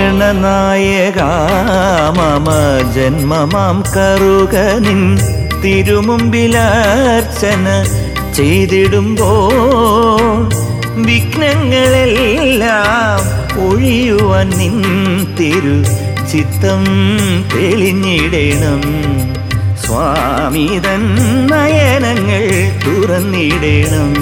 ഗണനായക മമ ജന്മമാം കറുക നിൻ തിരുമുമ്പിലർച്ചന ചെയ്തിടുമ്പോൾ വിഘ്നങ്ങളെല്ലാം ഒഴിയുവാൻ നിൻ തിരു ചിത്തം തെളിഞ്ഞിടണം സ്വാമി തൻ നയനങ്ങൾ തുറന്നിടണം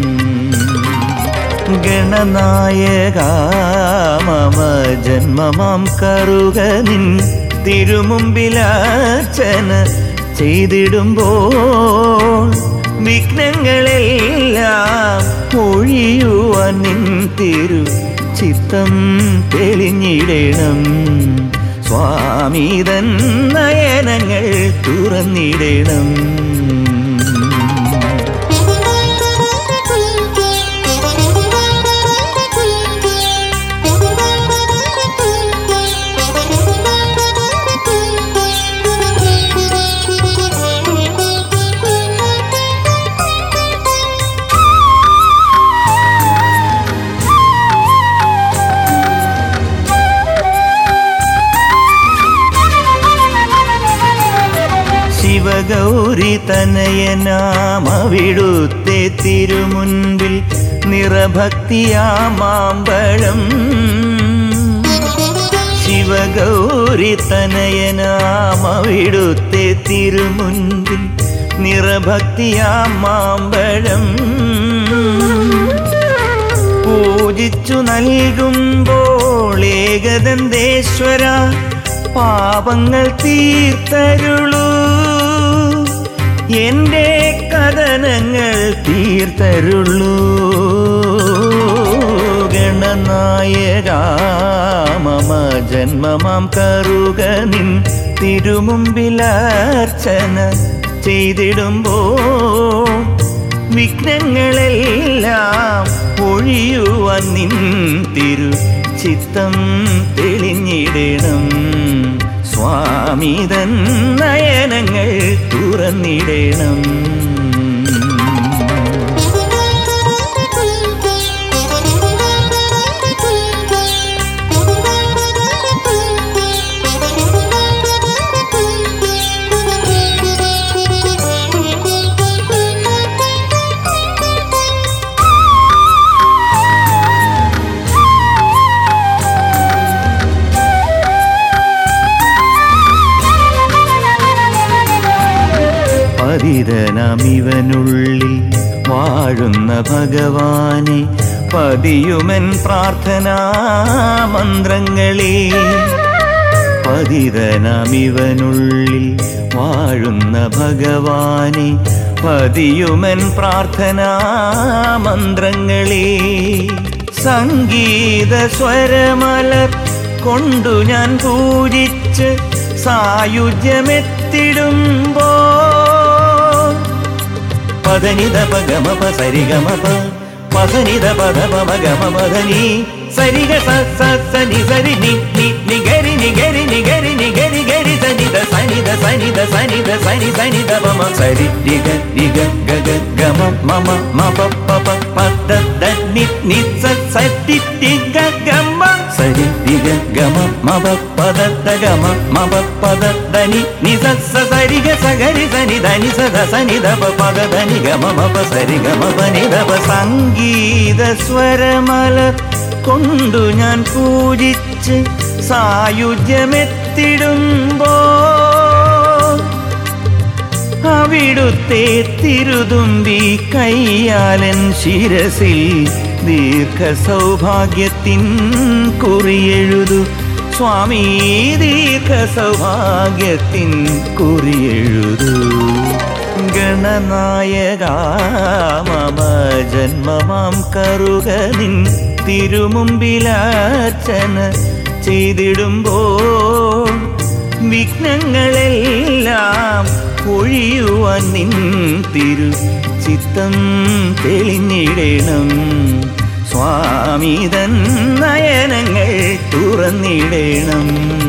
ഗണനായക മമ ജന്മമാം കറുക നിൻ തിരുമുമ്പിലർച്ചന ചെയ്തിടുമ്പോൾ വിഘ്നങ്ങളെല്ലാം ഒഴിയുവാൻ നിൻ തിരു ചിത്തം തെളിഞ്ഞിടണം സ്വാമിതൻ നയനങ്ങൾ തുറന്നിടണം ശിവഗൗരി തനയനാമവിടുത്തെ തിരുമുൻപിൽ നിറഭക്തിയാമാമ്പഴം ശിവഗൗരി തനയനാമവിടുത്തെ തിരുമുൻപിൽ നിറഭക്തിയാമാമ്പഴം പൂജിച്ചു നൽകുമ്പോൾ ഏകദന്തേശ്വര പാപങ്ങൾ തീർത്തരുളൂ എൻ്റെ കഥനങ്ങൾ തീർത്തരുള്ളൂ ഗണനായക മമ ജന്മമാം കറുക നിൻ തിരുമുമ്പിലർച്ചന ചെയ്തിടുമ്പോൾ വിഘ്നങ്ങളെല്ലാം ഒഴിയുവാൻ നിൻ തിരു ചിത്തം തെളിഞ്ഞിടണം സ്വാമിതൻ നയനങ്ങൾ തുറന്നിടണം പതിതനമിവനുള്ളിൽ വാഴുന്ന ഭഗവാനെ പതിയുമൻ പ്രാർത്ഥനാ മന്ത്രങ്ങളെ പതിതനമിവനുള്ളിൽ വാഴുന്ന ഭഗവാനെ പതിയുമൻ പ്രാർത്ഥനാ മന്ത്രങ്ങളെ സംഗീത സ്വരമലർ കൊണ്ടു ഞാൻ പൂജിച്ച് സായുജ്യമെത്തിടുമ്പോ പദനിത പഗമപ സരിഗമപ പദനിത പദ പമ ഗമ പദനി സരിഗ സ സ സനി സരി നി നി നി ഗരി നി ഗരി നി ഗരി നി ഗരി ഗരി സനിത സനിത സനിത സനിത സനി സനിത പമ സരി രി ഗ രി ഗ ഗ ഗ ഗമ മമ മ പ പ പ പ ദ ദ നി നി സ സ ടി ടി ഗ ഗമ സരി രി ഗ ഗമ മ പ പ ദ ദ ഗമ മ പ പ ദ ദ നി നി സ സ സരി ഗ സ ഗരി സനി ധ നി സ ധ സനി ധ പ പ ദ ധ നി ഗമ മ പ സരി ഗമ പ നി ധ പ സംഗീത സ്വരമല കൊണ്ടു ഞാൻ പൂജിച്ച് സായുജ്യമെത്തിടുമ്പോ അവിടുത്തെ തിരുതുമ്പി കയ്യാലൻ ശിരസിൽ ദീർഘ സൗഭാഗ്യത്തിൻ കുറിയെഴുതു സ്വാമി ദീർഘ സൗഭാഗ്യത്തിൻ കുറിയെഴുതു ഗണനായക മമ ജന്മമാം കറുക നിൻ തിരുമുമ്പിലർച്ചന ചെയ്തിടുമ്പോൾ വിഘ്നങ്ങളെല്ലാം ഒഴിയുവാൻ നിൻ തിരു ചിത്തം തെളിഞ്ഞിടണം സ്വാമിതൻ നയനങ്ങൾ തുറന്നിടണം